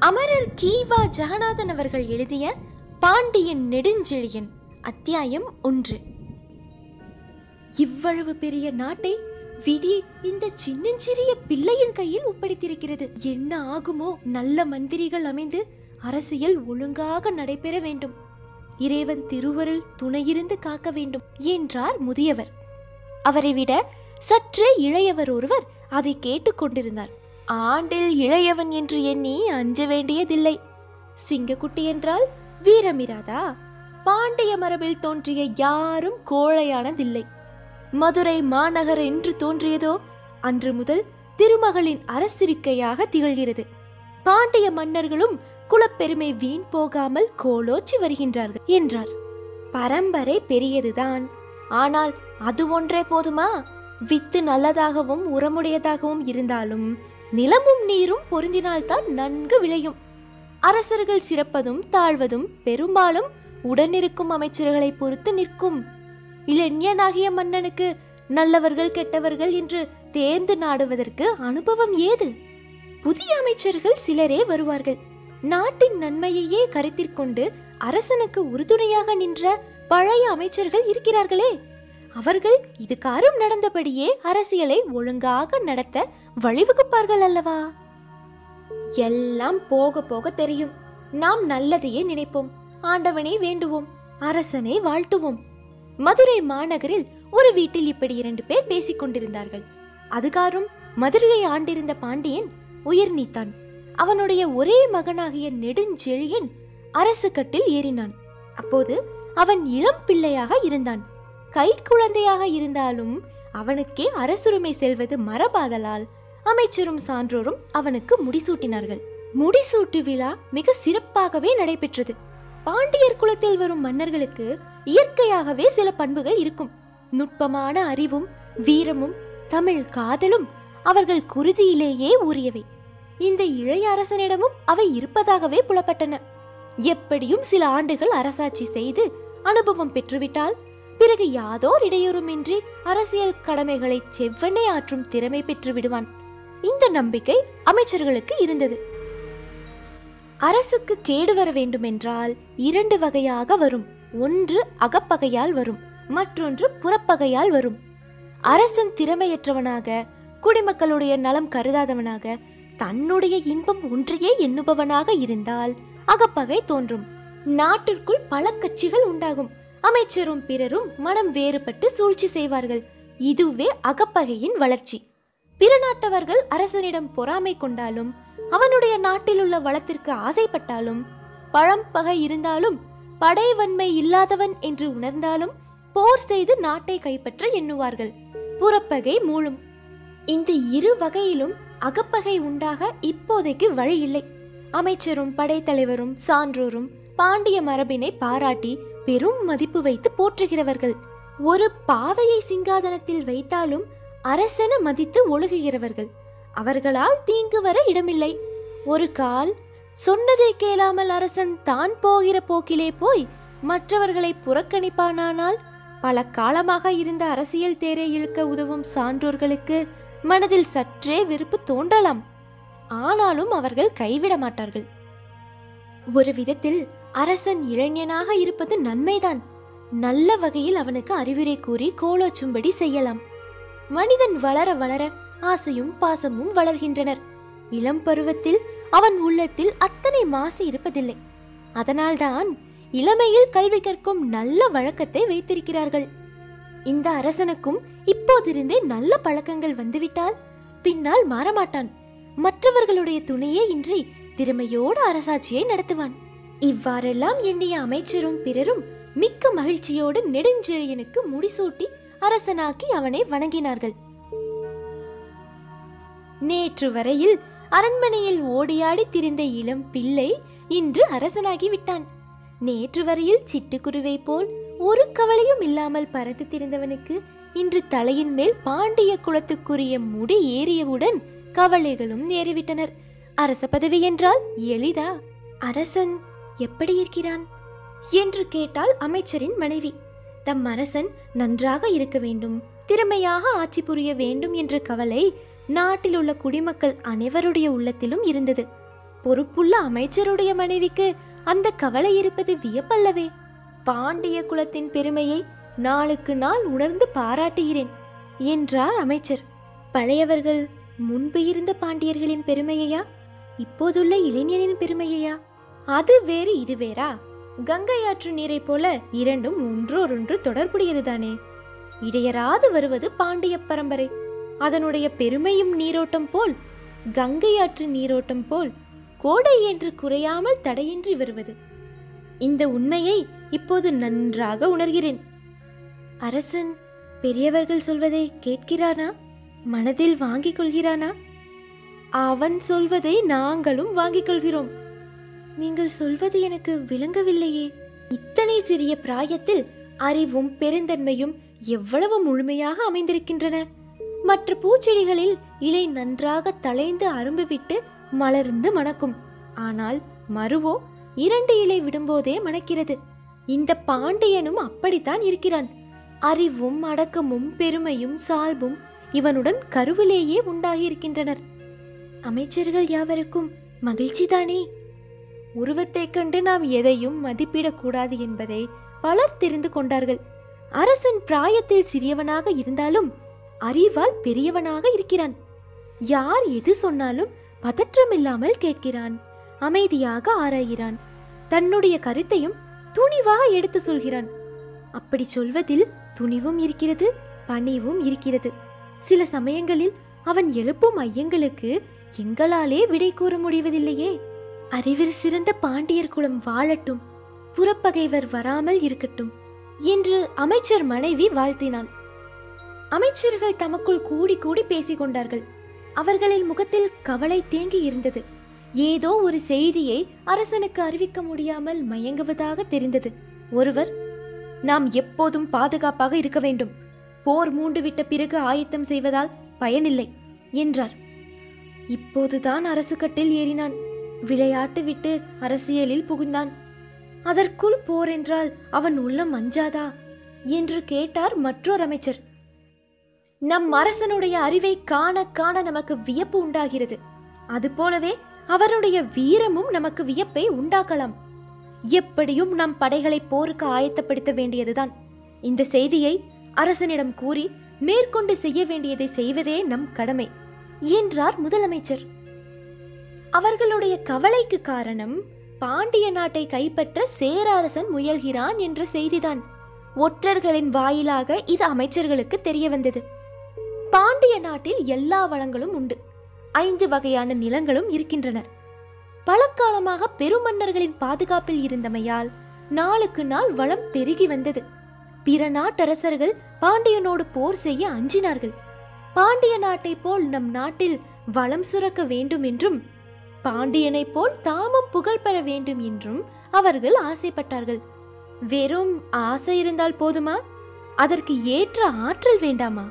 அமரர் கீவா ஜெகநாதன் அவர்கள் எழுதிய பாண்டியன் நெடுஞ்செழியன் அத்தியாயம் ஒன்று இவ்வளவு பெரிய நாட்டை விதி இந்த சின்னஞ்சிறிய பிள்ளையின் கையில் ஒப்படைத்திருக்கிறது என்ன ஆகுமோ நல்ல மந்திரிகள் அமைந்து அரசியல் ஒழுங்காக நடைபெற வேண்டும் இறைவன் திருவருள் துணையிருந்து காக்க வேண்டும் என்றார் முதியவர் அவரை விட சற்றே இளையவர் ஒருவர் அதை கேட்டுக்கொண்டிருந்தார் ஆண்டில் இளையவன் என்று எண்ணி அஞ்ச வேண்டியதில்லை சிங்கக்குட்டி என்றால் வீரமிராதா பாண்டிய மரபில் தோன்றிய யாரும் கோழையானதில்லை மதுரை மாநகர் என்று தோன்றியதோ அன்று முதல் திருமகளின் அரசிருக்கையாக திகழ்கிறது பாண்டிய மன்னர்களும் குலப்பெருமை வீண் போகாமல் கோலோச்சி வருகின்றார்கள் என்றார் பரம்பரை பெரியதுதான் ஆனால் அது ஒன்றே போதுமா வித்து நல்லதாகவும் உரமுடையதாகவும் இருந்தாலும் நிலமும் நீரும் பொருந்தினால்தான் நன்கு விளையும் அரசர்கள் சிறப்பதும் தாழ்வதும் பெரும்பாலும் உடனிருக்கும் அமைச்சர்களை பொறுத்து நிற்கும் இளைஞனாகிய மன்னனுக்கு நல்லவர்கள் கெட்டவர்கள் என்று தேர்ந்து நாடுவதற்கு அனுபவம் ஏது புதிய அமைச்சர்கள் சிலரே வருவார்கள் நாட்டின் நன்மையையே கருத்திற்கொண்டு அரசனுக்கு உறுதுணையாக நின்ற பழைய அமைச்சர்கள் இருக்கிறார்களே அவர்கள் இதுகாரும் நடந்தபடியே அரசியலை ஒழுங்காக நடத்த வழிவகுப்பார்கள் அல்லவா எல்லாம் போக போக தெரியும் நாம் நல்லதையே நினைப்போம் ஆண்டவனை வேண்டுவோம் அரசனை வாழ்த்துவோம் மதுரை மாநகரில் ஒரு வீட்டில் இப்படி இரண்டு பேர் பேசிக் கொண்டிருந்தார்கள் அதுகாரும் மதுரையை ஆண்டிருந்த பாண்டியன் உயிர் நீத்தான் அவனுடைய ஒரே மகனாகிய நெடுஞ்செழியன் அரசு கட்டில் ஏறினான் அப்போது அவன் இளம் பிள்ளையாக இருந்தான் கை குழந்தையாக இருந்தாலும் அவனுக்கே அரசுரிமை செல்வது மரபாதலால் அமைச்சரும் சான்றோரும் அவனுக்கு முடிசூட்டினார்கள் முடிசூட்டு விழா மிக சிறப்பாகவே நடைபெற்றது பாண்டியர் குலத்தில் வரும் மன்னர்களுக்கு இயற்கையாகவே சில பண்புகள் இருக்கும் நுட்பமான அறிவும் வீரமும் தமிழ் காதலும் அவர்கள் குருதியிலேயே ஊறியவை இந்த இளைய அரசனிடமும் அவை இருப்பதாகவே புலப்பட்டன எப்படியும் சில ஆண்டுகள் அரசாட்சி செய்து அனுபவம் பெற்றுவிட்டால் பிறகு யாதோர் இடையூறுமின்றி அரசியல் கடமைகளை செவ்வனே ஆற்றும் திறமை பெற்று விடுவான் இந்த நம்பிக்கை அமைச்சர்களுக்கு இருந்தது அரசுக்கு கேடு வர வேண்டுமென்றால் இரண்டு வகையாக வரும் ஒன்று அகப்பகையால் வரும் மற்றொன்று புறப்பகையால் வரும் அரசன் திறமையற்றவனாக குடிமக்களுடைய நலம் கருதாதவனாக தன்னுடைய இன்பம் ஒன்றையே எண்ணுபவனாக இருந்தால் அகப்பகை தோன்றும் நாட்டிற்குள் பல கட்சிகள் உண்டாகும் அமைச்சரும் பிறரும் மனம் வேறுபட்டு சூழ்ச்சி செய்வார்கள் இதுவே அகப்பகையின் வளர்ச்சி பிற நாட்டவர்கள் அரசனிடம் பொறாமை கொண்டாலும் அவனுடைய நாட்டில் உள்ள வளத்திற்கு ஆசைப்பட்டாலும் பழம்பகை இருந்தாலும் படைவன்மை இல்லாதவன் என்று உணர்ந்தாலும் போர் செய்து நாட்டை கைப்பற்ற எண்ணுவார்கள் புறப்பகை மூளும் இந்த இரு வகையிலும் அகப்பகை உண்டாக இப்போதைக்கு வழி இல்லை அமைச்சரும் படைத்தலைவரும் சான்றோரும் பாண்டிய மரபினை பாராட்டி பெரும் மதிப்பு வைத்து போற்றுகிறவர்கள் ஒரு பாவையை சிங்காதனத்தில் வைத்தாலும் அரசென மதித்து ஒழுகுகிறவர்கள் அவர்களால் தீங்கு வர இடமில்லை ஒரு கால் சொன்னதை கேளாமல் அரசன் தான் போகிற போக்கிலே போய் மற்றவர்களை புறக்கணிப்பானானால் பல காலமாக இருந்த அரசியல் தேரை இழுக்க உதவும் சான்றோர்களுக்கு மனதில் சற்றே வெறுப்பு தோன்றலாம் ஆனாலும் அவர்கள் கைவிட மாட்டார்கள் ஒரு விதத்தில் அரசன் இளைஞனாக இருப்பது நன்மைதான் நல்ல வகையில் அவனுக்கு அறிவுரை கூறி கோலோச்சும்படி செய்யலாம் மனிதன் வளர வளர ஆசையும் பாசமும் வளர்கின்றனர் இளம் பருவத்தில் அவன் உள்ளத்தில் அத்தனை மாசு இருப்பதில்லை அதனால்தான் இளமையில் கல்வி கற்கும் நல்ல வழக்கத்தை வைத்திருக்கிறார்கள் இந்த அரசனுக்கும் இப்போதிருந்தே நல்ல பழக்கங்கள் வந்துவிட்டால் பின்னால் மாறமாட்டான் மற்றவர்களுடைய துணையே இன்றி திறமையோடு அரசாட்சியை நடத்துவான் இவ்வாறெல்லாம் எண்ணிய அமைச்சரும் பிறரும் மிக்க மகிழ்ச்சியோடு நெடுஞ்செழியனுக்கு முடிசூட்டி அரசனாக்கி அவனை வணங்கினார்கள் நேற்று வரையில் அரண்மனையில் ஓடியாடி திரிந்த இளம் பிள்ளை இன்று அரசனாகி விட்டான் நேற்று வரையில் சிட்டுக்குருவை போல் ஒரு கவலையும் இல்லாமல் பறந்து திரிந்தவனுக்கு இன்று தலையின் மேல் பாண்டிய குலத்துக்குரிய முடி ஏறியவுடன் கவலைகளும் ஏறிவிட்டனர் அரச பதவி என்றால் எளிதா அரசன் எப்படி இருக்கிறான் என்று கேட்டாள் அமைச்சரின் மனைவி தம் அரசன் நன்றாக இருக்க வேண்டும் திறமையாக ஆட்சி புரிய வேண்டும் என்ற கவலை நாட்டில் உள்ள குடிமக்கள் அனைவருடைய உள்ளத்திலும் இருந்தது பொறுப்புள்ள அமைச்சருடைய மனைவிக்கு அந்த கவலை இருப்பது வியப்பல்லவே பாண்டிய குலத்தின் பெருமையை நாளுக்கு நாள் உணர்ந்து பாராட்டுகிறேன் என்றார் அமைச்சர் பழையவர்கள் முன்பு இருந்த பாண்டியர்களின் பெருமையையா இப்போதுள்ள இளைஞனின் பெருமையையா அது வேறு இது வேறா கங்கை ஆற்று நீரை போல இரண்டும் ஒன்றோடொன்று தொடர்புடையதுதானே இடையராது வருவது பாண்டிய பரம்பரை அதனுடைய பெருமையும் நீரோட்டம் போல் கங்கை ஆற்று நீரோட்டம் போல் கோடை என்று குறையாமல் தடையின்றி வருவது இந்த உண்மையை இப்போது நன்றாக உணர்கிறேன் அரசன் பெரியவர்கள் சொல்வதை கேட்கிறானா மனதில் வாங்கிக் கொள்கிறானா அவன் சொல்வதை நாங்களும் வாங்கிக் கொள்கிறோம் நீங்கள் சொல்வது எனக்கு விளங்கவில்லையே இத்தனை சிறிய பிராயத்தில் அறிவும் பெருந்தன்மையும் எவ்வளவு முழுமையாக அமைந்திருக்கின்றன மற்ற பூச்செடிகளில் இலை நன்றாக தளைந்து அரும்பு விட்டு மலர்ந்து மணக்கும் ஆனால் மருவோ இரண்டு இலை விடும்போதே மணக்கிறது இந்த பாண்டியனும் அப்படித்தான் இருக்கிறான் அறிவும் அடக்கமும் பெருமையும் சால்பும் இவனுடன் கருவிலேயே உண்டாகியிருக்கின்றனர் அமைச்சர்கள் யாவருக்கும் மகிழ்ச்சிதானே உருவத்தைக் கண்டு நாம் எதையும் மதிப்பிடக்கூடாது என்பதை பலர் தெரிந்து கொண்டார்கள் அரசன் பிராயத்தில் சிறியவனாக இருந்தாலும் அறிவால் பெரியவனாக இருக்கிறான் யார் எது சொன்னாலும் பதற்றமில்லாமல் கேட்கிறான் அமைதியாக ஆராய்கிறான் தன்னுடைய கருத்தையும் துணிவாக எடுத்து சொல்கிறான் அப்படி சொல்வதில் துணிவும் இருக்கிறது பணிவும் இருக்கிறது சில சமயங்களில் அவன் எழுப்பும் ஐயங்களுக்கு எங்களாலே விடை கூற முடிவதில்லையே அறிவில் சிறந்த பாண்டியர் குலம் வாழட்டும் புறப்பகைவர் வராமல் இருக்கட்டும் என்று அமைச்சர் மனைவி வாழ்த்தினாள் அமைச்சர்கள் தமக்குள் கூடி கூடி பேசிக் கொண்டார்கள் அவர்களின் முகத்தில் கவலை தேங்கி இருந்தது ஏதோ ஒரு செய்தியை அரசனுக்கு அறிவிக்க முடியாமல் மயங்குவதாக தெரிந்தது ஒருவர் நாம் எப்போதும் பாதுகாப்பாக இருக்க வேண்டும் போர் மூண்டுவிட்ட பிறகு ஆயத்தம் செய்வதால் பயனில்லை என்றார் இப்போதுதான் அரசு கட்டில் ஏறினான் விளையாட்டு விட்டு அரசியலில் புகுந்தான் அதற்குள் போர் என்றால் அவன் உள்ளம் அஞ்சாதா என்று கேட்டார் மற்றொரு அமைச்சர் நம் அரசனுடைய அறிவை காண காண நமக்கு வியப்பு உண்டாகிறது அதுபோலவே அவருடைய வீரமும் நமக்கு வியப்பை உண்டாக்கலாம் எப்படியும் நம் படைகளை போருக்கு ஆயத்தப்படுத்த வேண்டியதுதான் இந்த செய்தியை அரசனிடம் கூறி மேற்கொண்டு செய்ய வேண்டியதை செய்வதே நம் கடமை என்றார் முதலமைச்சர் அவர்களுடைய கவலைக்கு காரணம் பாண்டிய நாட்டை கைப்பற்ற சேர அரசன் முயல்கிறான் என்ற செய்திதான் ஒற்றர்களின் வாயிலாக இது அமைச்சர்களுக்கு தெரிய வந்தது பாண்டிய நாட்டில் எல்லா வளங்களும் உண்டு ஐந்து வகையான நிலங்களும் இருக்கின்றன பலகாலமாக பெருமன்னர்களின் பாதுகாப்பில் இருந்தமையால் நாளுக்கு நாள் வளம் பெருகி வந்தது பிற நாட்டரசர்கள் பாண்டியனோடு போர் செய்ய அஞ்சினார்கள் பாண்டிய நாட்டைப் போல் நம் நாட்டில் வளம் சுரக்க வேண்டும் என்றும் பாண்டியனைப் போல் தாமும் புகழ் பெற வேண்டும் என்றும் அவர்கள் ஆசைப்பட்டார்கள் வெறும் ஆசை இருந்தால் போதுமா அதற்கு ஏற்ற ஆற்றல் வேண்டாமா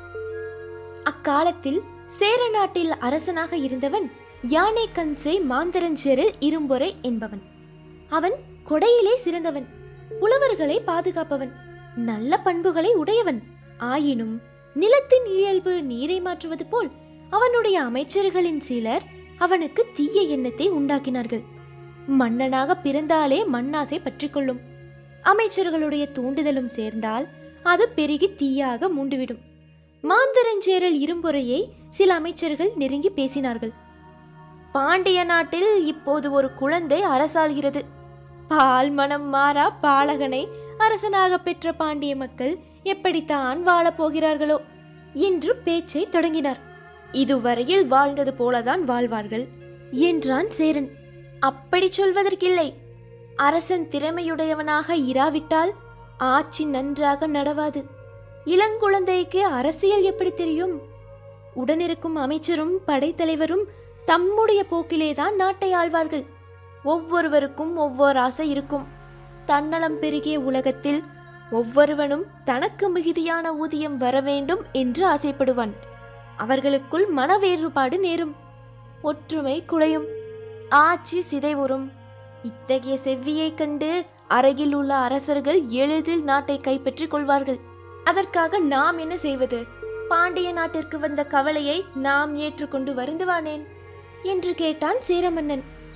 அக்காலத்தில் சேர நாட்டில் அரசனாக இருந்தவன் யானை கன்சே மாந்தரஞ்சேரில் இரும்பொறை என்பவன் அவன் கொடையிலே சிறந்தவன் புலவர்களை பாதுகாப்பவன் நல்ல பண்புகளை உடையவன் ஆயினும் நிலத்தின் இயல்பு நீரை மாற்றுவது போல் அவனுடைய அமைச்சர்களின் சிலர் அவனுக்கு தீய எண்ணத்தை உண்டாக்கினார்கள் மன்னனாக பிறந்தாலே மண்ணாசை பற்றிக்கொள்ளும் அமைச்சர்களுடைய தூண்டுதலும் சேர்ந்தால் அது பெருகி தீயாக மூண்டுவிடும் மாந்தரஞ்சேரல் இரும்புறையை சில அமைச்சர்கள் நெருங்கி பேசினார்கள் பாண்டிய நாட்டில் இப்போது ஒரு குழந்தை அரசாள்கிறது பால் மனம் மாறா பாலகனை அரசனாக பெற்ற பாண்டிய மக்கள் எப்படித்தான் வாழப் போகிறார்களோ என்று பேச்சை தொடங்கினார் இதுவரையில் வாழ்ந்தது போலதான் வாழ்வார்கள் என்றான் சேரன் அப்படி சொல்வதற்கில்லை அரசன் திறமையுடையவனாக இராவிட்டால் ஆட்சி நன்றாக நடவாது இளங்குழந்தைக்கு அரசியல் எப்படி தெரியும் உடனிருக்கும் அமைச்சரும் படைத்தலைவரும் தம்முடைய போக்கிலேதான் நாட்டை ஆள்வார்கள் ஒவ்வொருவருக்கும் ஒவ்வொரு ஆசை இருக்கும் தன்னலம் பெருகிய உலகத்தில் ஒவ்வொருவனும் தனக்கு மிகுதியான ஊதியம் வர வேண்டும் என்று ஆசைப்படுவான் அவர்களுக்குள் மன வேறுபாடு நேரும் ஒற்றுமை குலையும் ஆட்சி சிதைவுறும் இத்தகைய செவ்வியைக் கண்டு அருகில் உள்ள அரசர்கள் எளிதில் நாட்டை கைப்பற்றிக் கொள்வார்கள் அதற்காக நாம் என்ன செய்வது பாண்டிய நாட்டிற்கு வந்த கவலையை நாம் ஏற்றுக்கொண்டு வருந்துவானேன் என்று கேட்டான் சேரமன்னன்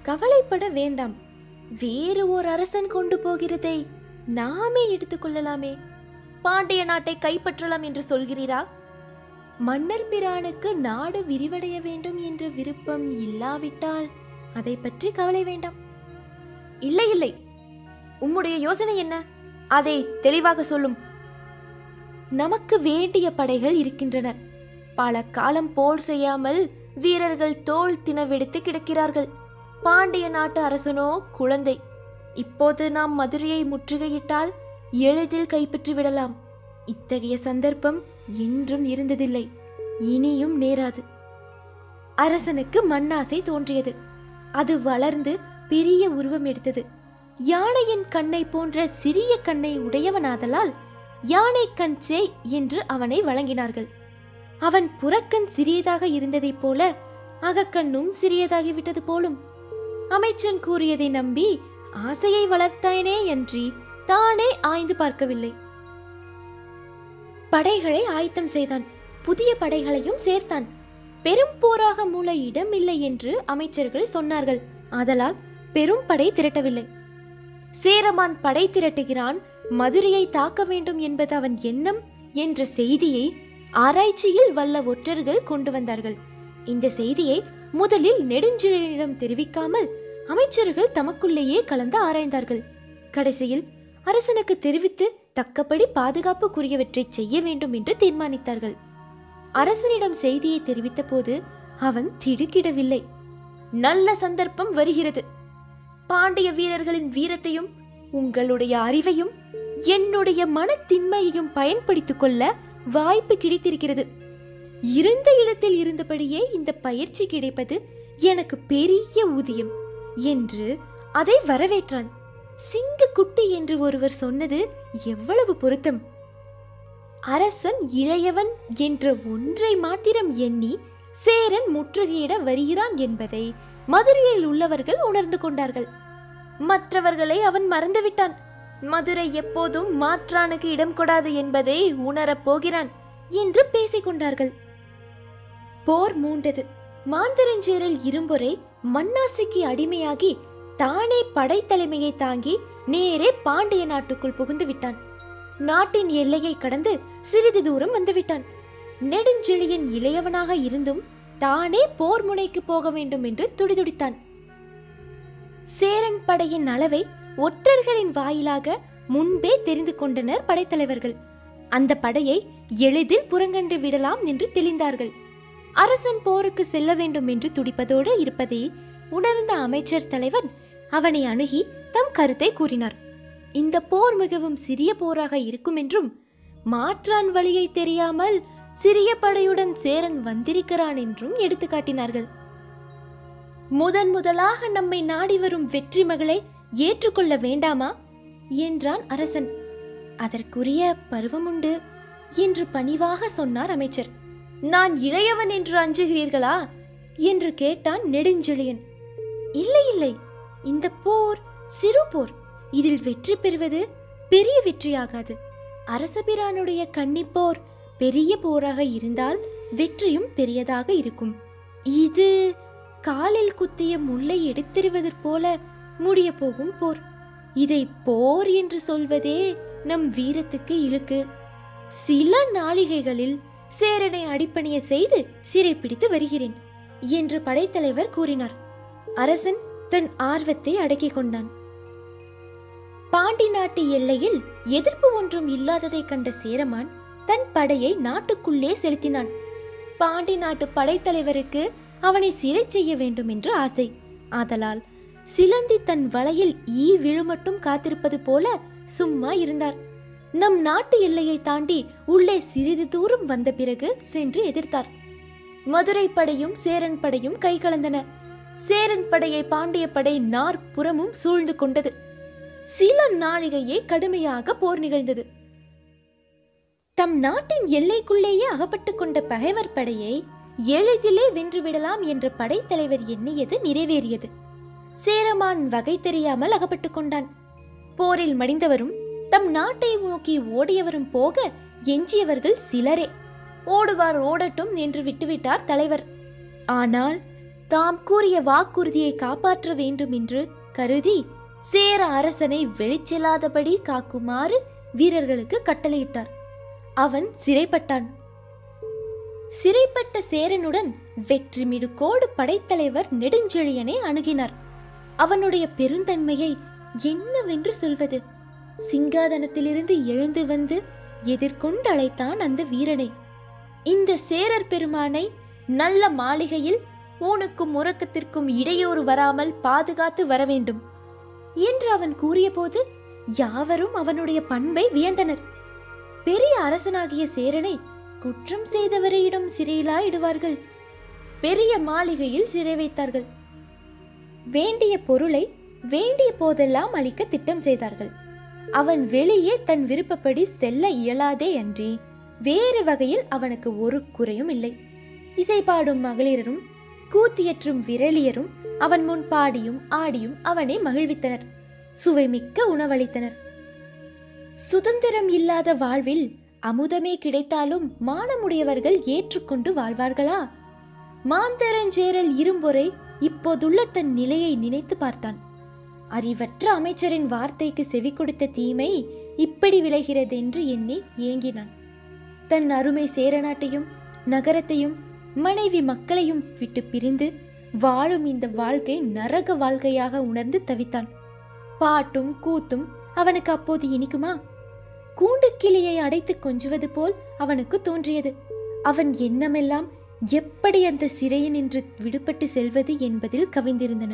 கவலைப்பட வேண்டாம் வேறு ஓர் அரசன் கொண்டு போகிறதை நாமே எடுத்துக்கொள்ளலாமே பாண்டிய நாட்டை கைப்பற்றலாம் என்று சொல்கிறீரா மன்னர் பிரானுக்கு நாடு விரிவடைய வேண்டும் என்ற விருப்பம் இல்லாவிட்டால் அதை பற்றி கவலை வேண்டாம் இல்லை இல்லை உம்முடைய யோசனை என்ன அதை தெளிவாக சொல்லும் நமக்கு வேண்டிய படைகள் இருக்கின்றன பல காலம் போர் செய்யாமல் வீரர்கள் தோல் தினவெடுத்து கிடக்கிறார்கள் பாண்டிய நாட்டு அரசனோ குழந்தை இப்போது நாம் மதுரையை முற்றுகையிட்டால் எளிதில் கைப்பற்றி விடலாம் இத்தகைய சந்தர்ப்பம் என்றும் இருந்ததில்லை இனியும் நேராது அரசனுக்கு மண்ணாசை தோன்றியது அது வளர்ந்து பெரிய உருவம் எடுத்தது யானையின் கண்ணை போன்ற சிறிய கண்ணை உடையவனாதலால் யானை கண் சேய் என்று அவனை வழங்கினார்கள் அவன் புறக்கண் சிறியதாக இருந்ததைப் போல அகக்கண்ணும் சிறியதாகிவிட்டது போலும் அமைச்சன் கூறியதை நம்பி ஆசையை வளர்த்தானே அன்றி தானே ஆய்ந்து பார்க்கவில்லை படைகளை ஆயத்தம் செய்தான் புதிய படைகளையும் சேர்த்தான் பெரும் போராக மூல இடமில்லை என்று அமைச்சர்கள் சொன்னார்கள் ஆதலால் பெரும் படை திரட்டவில்லை சேரமான் படை திரட்டுகிறான் மதுரையை தாக்க வேண்டும் என்பது அவன் எண்ணம் என்ற செய்தியை ஆராய்ச்சியில் வல்ல ஒற்றர்கள் கொண்டு வந்தார்கள் இந்த செய்தியை முதலில் நெடுஞ்செழியனிடம் தெரிவிக்காமல் அமைச்சர்கள் தமக்குள்ளேயே கலந்து ஆராய்ந்தார்கள் கடைசியில் அரசனுக்கு தெரிவித்து தக்கபடி பாதுகாப்புக்குரியவற்றை செய்ய வேண்டும் என்று தீர்மானித்தார்கள் அரசனிடம் செய்தியை தெரிவித்த போது அவன் திடுக்கிடவில்லை நல்ல சந்தர்ப்பம் வருகிறது பாண்டிய வீரர்களின் வீரத்தையும் உங்களுடைய அறிவையும் என்னுடைய மனத்தின்மையையும் பயன்படுத்திக் கொள்ள வாய்ப்பு கிடைத்திருக்கிறது இருந்த இடத்தில் இருந்தபடியே இந்த பயிற்சி கிடைப்பது எனக்கு பெரிய ஊதியம் என்று அதை வரவேற்றான் சிங்கக்குட்டி என்று ஒருவர் சொன்னது எவ்வளவு பொருத்தம் அரசன் இளையவன் என்ற ஒன்றை மாத்திரம் எண்ணி சேரன் முற்றுகையிட வருகிறான் என்பதை மதுரையில் உள்ளவர்கள் உணர்ந்து கொண்டார்கள் மற்றவர்களை அவன் மறந்துவிட்டான் மதுரை எப்போதும் மாற்றானுக்கு இடம் கொடாது என்பதை உணரப் போகிறான் என்று பேசிக் கொண்டார்கள் போர் மூண்டது மாந்தரஞ்சேரில் இரும்பொறை மண்ணாசிக்கு அடிமையாகி தானே படைத்தலைமையை தாங்கி நேரே பாண்டிய நாட்டுக்குள் புகுந்து விட்டான் நாட்டின் எல்லையை கடந்து சிறிது தூரம் வந்துவிட்டான் நெடுஞ்செழியன் இளையவனாக இருந்தும் தானே போர் முனைக்கு போக வேண்டும் என்று துடிதுடித்தான் சேரன் படையின் அளவை ஒற்றர்களின் வாயிலாக முன்பே தெரிந்து கொண்டனர் படைத்தலைவர்கள் அந்த படையை எளிதில் புறங்கண்டு விடலாம் என்று தெளிந்தார்கள் அரசன் போருக்கு செல்ல வேண்டும் என்று துடிப்பதோடு இருப்பதை உணர்ந்த அமைச்சர் தலைவன் அவனை அணுகி தம் கருத்தை கூறினார் இந்த போர் மிகவும் சிறிய போராக இருக்கும் என்றும் மாற்றான் வழியை தெரியாமல் சிறிய படையுடன் சேரன் வந்திருக்கிறான் என்றும் எடுத்து காட்டினார்கள் முதன் முதலாக நம்மை நாடி வரும் வெற்றி மகளை ஏற்றுக்கொள்ள வேண்டாமா என்றான் அரசன் அதற்குரிய பருவமுண்டு என்று பணிவாக சொன்னார் அமைச்சர் நான் இளையவன் என்று அஞ்சுகிறீர்களா என்று கேட்டான் நெடுஞ்செழியன் இல்லை இல்லை இந்த போர் சிறு போர் இதில் வெற்றி பெறுவது பெரிய வெற்றியாகாது அரசபிரானுடைய கன்னிப்போர் பெரிய போராக இருந்தால் வெற்றியும் பெரியதாக இருக்கும் இது காலில் குத்திய முல்லை எடுத்தெறிவதைப் போல முடிய போகும் போர் இதை போர் என்று சொல்வதே நம் வீரத்துக்கு இழுக்கு சில நாளிகைகளில் சேரனை அடிப்பணிய செய்து சிறைப்பிடித்து வருகிறேன் என்று படைத்தலைவர் கூறினார் அரசன் தன் ஆர்வத்தை அடக்கிக் கொண்டான் பாண்டி நாட்டு எல்லையில் எதிர்ப்பு ஒன்றும் இல்லாததை கண்ட சேரமான் தன் படையை நாட்டுக்குள்ளே செலுத்தினான் பாண்டி நாட்டு படைத்தலைவருக்கு அவனை சிறை செய்ய வேண்டும் என்று ஆசை ஆதலால் சிலந்தி தன் வலையில் ஈ விழுமட்டும் காத்திருப்பது போல சும்மா இருந்தார் நம் நாட்டு எல்லையை தாண்டி உள்ளே சிறிது தூரம் வந்த பிறகு சென்று எதிர்த்தார் மதுரை படையும் சேரன் படையும் கை கலந்தன சேரன் படையை பாண்டிய படை நாற்புறமும் சூழ்ந்து கொண்டது சில நாழிகையே கடுமையாக போர் நிகழ்ந்தது தம் நாட்டின் எல்லைக்குள்ளேயே அகப்பட்டுக் கொண்ட பகைவர் படையை எளிதிலே வென்றுவிடலாம் என்ற படைத்தலைவர் எண்ணியது நிறைவேறியது சேரமான் வகை தெரியாமல் அகப்பட்டுக் கொண்டான் போரில் மடிந்தவரும் தம் நாட்டை நோக்கி ஓடியவரும் போக எஞ்சியவர்கள் சிலரே ஓடுவார் ஓடட்டும் என்று விட்டுவிட்டார் தலைவர் ஆனால் தாம் கூறிய வாக்குறுதியை காப்பாற்ற வேண்டும் என்று கருதி சேர அரசனை வெளிச்செல்லாதபடி காக்குமாறு வீரர்களுக்கு கட்டளையிட்டார் அவன் சிறைப்பட்டான் சிறைப்பட்ட சேரனுடன் வெற்றி மிடுக்கோடு படைத்தலைவர் நெடுஞ்செழியனை அணுகினார் அவனுடைய பெருந்தன்மையை என்னவென்று சொல்வது சிங்காதனத்திலிருந்து எழுந்து வந்து எதிர்கொண்டு அழைத்தான் அந்த வீரனை இந்த சேரர் பெருமானை நல்ல மாளிகையில் ஊனுக்கும் உறக்கத்திற்கும் இடையூறு வராமல் பாதுகாத்து வர வேண்டும் என்று அவன் கூறியபோது யாவரும் அவனுடைய பண்பை வியந்தனர் பெரிய அரசனாகிய சேரனை குற்றம் செய்தவரையிடம் சிறையிலா இடுவார்கள் பெரிய மாளிகையில் சிறை வைத்தார்கள் வேண்டிய பொருளை வேண்டிய போதெல்லாம் அளிக்க திட்டம் செய்தார்கள் அவன் வெளியே தன் விருப்பப்படி செல்ல இயலாதே அன்றி வேறு வகையில் அவனுக்கு ஒரு குறையும் இல்லை இசைபாடும் மகளிரும் கூத்தியற்றும் விரலியரும் அவன் முன் பாடியும் ஆடியும் அவனை மகிழ்வித்தனர் சுவைமிக்க உணவளித்தனர் சுதந்திரம் இல்லாத வாழ்வில் அமுதமே கிடைத்தாலும் மானமுடையவர்கள் ஏற்றுக்கொண்டு வாழ்வார்களா மாந்தரஞ்சேரல் இரும்பொறை இப்போதுள்ள தன் நிலையை நினைத்து பார்த்தான் அறிவற்ற அமைச்சரின் வார்த்தைக்கு செவி கொடுத்த தீமை இப்படி விளைகிறதென்று எண்ணி ஏங்கினான் தன் அருமை சேரநாட்டையும் நகரத்தையும் மனைவி மக்களையும் விட்டு பிரிந்து வாழும் இந்த வாழ்க்கை நரக வாழ்க்கையாக உணர்ந்து தவித்தான் பாட்டும் கூத்தும் அவனுக்கு அப்போது இனிக்குமா கூண்டு கிளியை அடைத்து கொஞ்சுவது போல் அவனுக்கு தோன்றியது அவன் எண்ணமெல்லாம் எப்படி அந்த சிறையினின்று விடுபட்டு செல்வது என்பதில் கவிந்திருந்தன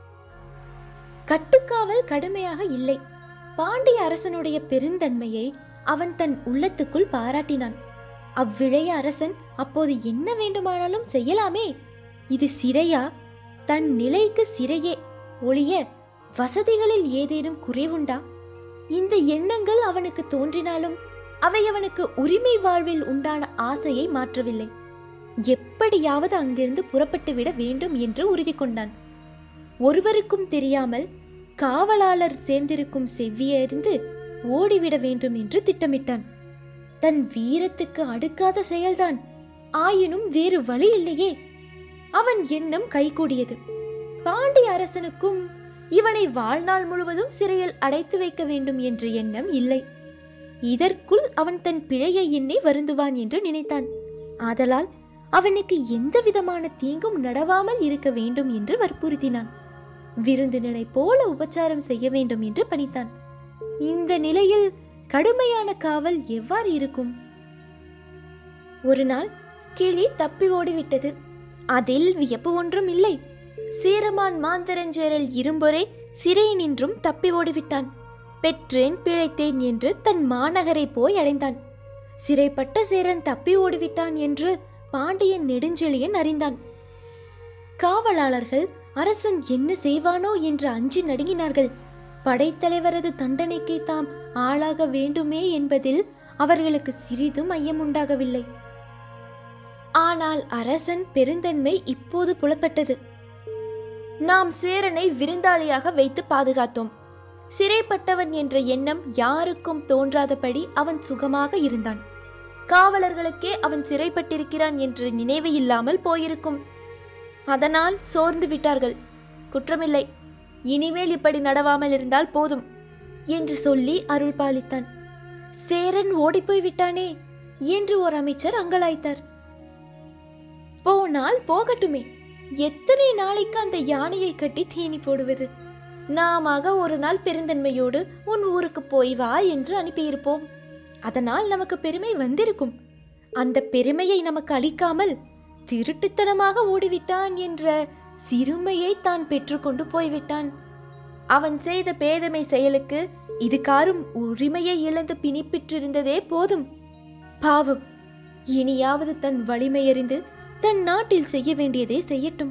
கட்டுக்காவல் கடுமையாக இல்லை பாண்டிய அரசனுடைய பெருந்தன்மையை அவன் தன் உள்ளத்துக்குள் பாராட்டினான் அவ்விழைய அரசன் அப்போது என்ன வேண்டுமானாலும் செய்யலாமே இது சிறையா தன் நிலைக்கு சிறையே ஒழிய வசதிகளில் ஏதேனும் குறைவுண்டா இந்த எண்ணங்கள் அவனுக்கு தோன்றினாலும் அவை அவனுக்கு உரிமை வாழ்வில் உண்டான ஆசையை மாற்றவில்லை எப்படியாவது அங்கிருந்து புறப்பட்டு விட வேண்டும் என்று உறுதி கொண்டான் ஒருவருக்கும் தெரியாமல் காவலாளர் சேர்ந்திருக்கும் செவ்வியறிந்து ஓடிவிட வேண்டும் என்று திட்டமிட்டான் தன் வீரத்துக்கு அடுக்காத செயல்தான் ஆயினும் வேறு வழி இல்லையே அவன் எண்ணம் கைகூடியது பாண்டிய அரசனுக்கும் இவனை வாழ்நாள் முழுவதும் சிறையில் அடைத்து வைக்க வேண்டும் என்ற எண்ணம் இல்லை இதற்குள் அவன் தன் பிழையை எண்ணி வருந்துவான் என்று நினைத்தான் ஆதலால் அவனுக்கு எந்த விதமான தீங்கும் நடவாமல் இருக்க வேண்டும் என்று வற்புறுத்தினான் விருந்தினனை போல உபச்சாரம் செய்ய வேண்டும் என்று பணித்தான் இந்த நிலையில் கடுமையான காவல் எவ்வாறு இருக்கும் ஒரு நாள் கிளி தப்பி ஓடிவிட்டது அதில் வியப்பு ஒன்றும் இல்லை சேரமான் மாந்தரஞ்சேரல் இரும்பொரே சிறை நின்றும் தப்பி ஓடிவிட்டான் பெற்றேன் பிழைத்தேன் என்று தன் மாநகரை போய் அடைந்தான் சிறைப்பட்ட சேரன் தப்பி ஓடிவிட்டான் என்று பாண்டியன் நெடுஞ்செழியன் அறிந்தான் காவலாளர்கள் அரசன் என்ன செய்வானோ என்று அஞ்சி நடுங்கினார்கள் படைத்தலைவரது தண்டனைக்கு தாம் ஆளாக வேண்டுமே என்பதில் அவர்களுக்கு சிறிதும் ஐயம் உண்டாகவில்லை ஆனால் அரசன் பெருந்தன்மை இப்போது புலப்பட்டது நாம் சேரனை விருந்தாளியாக வைத்து பாதுகாத்தோம் சிறைப்பட்டவன் என்ற எண்ணம் யாருக்கும் தோன்றாதபடி அவன் சுகமாக இருந்தான் காவலர்களுக்கே அவன் சிறைப்பட்டிருக்கிறான் என்ற நினைவு இல்லாமல் போயிருக்கும் அதனால் சோர்ந்து விட்டார்கள் குற்றமில்லை இனிமேல் இப்படி நடவாமல் இருந்தால் போதும் என்று சொல்லி அருள் பாலித்தான் சேரன் ஓடிப்போய் விட்டானே என்று ஒரு அமைச்சர் அங்கலாய்த்தார் போனால் போகட்டுமே எத்தனை நாளைக்கு அந்த யானையை கட்டி தீனி போடுவது நாமாக ஒரு நாள் பெருந்தன்மையோடு உன் ஊருக்கு போய் வா என்று அனுப்பியிருப்போம் அதனால் நமக்கு பெருமை வந்திருக்கும் அந்த பெருமையை நமக்கு அளிக்காமல் திருட்டுத்தனமாக ஓடிவிட்டான் என்ற சிறுமையை தான் பெற்றுக்கொண்டு போய்விட்டான் அவன் செய்த பேதமை செயலுக்கு இதுகாரும் உரிமையை இழந்து பிணிப்பிற்றிருந்ததே போதும் பாவம் இனியாவது தன் வலிமையறிந்து தன் நாட்டில் செய்ய வேண்டியதை செய்யட்டும்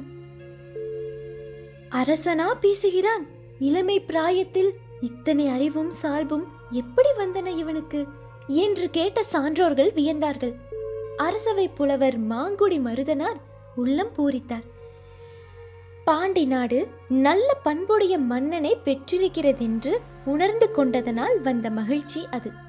அரசனா பேசுகிறான் இளமை பிராயத்தில் இத்தனை அறிவும் சால்பும் எப்படி வந்தன இவனுக்கு என்று கேட்ட சான்றோர்கள் வியந்தார்கள் அரசவை புலவர் மாங்குடி மருதனார் உள்ளம் பூரித்தார் பாண்டி நாடு நல்ல பண்புடைய மன்னனை பெற்றிருக்கிறதென்று உணர்ந்து கொண்டதனால் வந்த மகிழ்ச்சி அது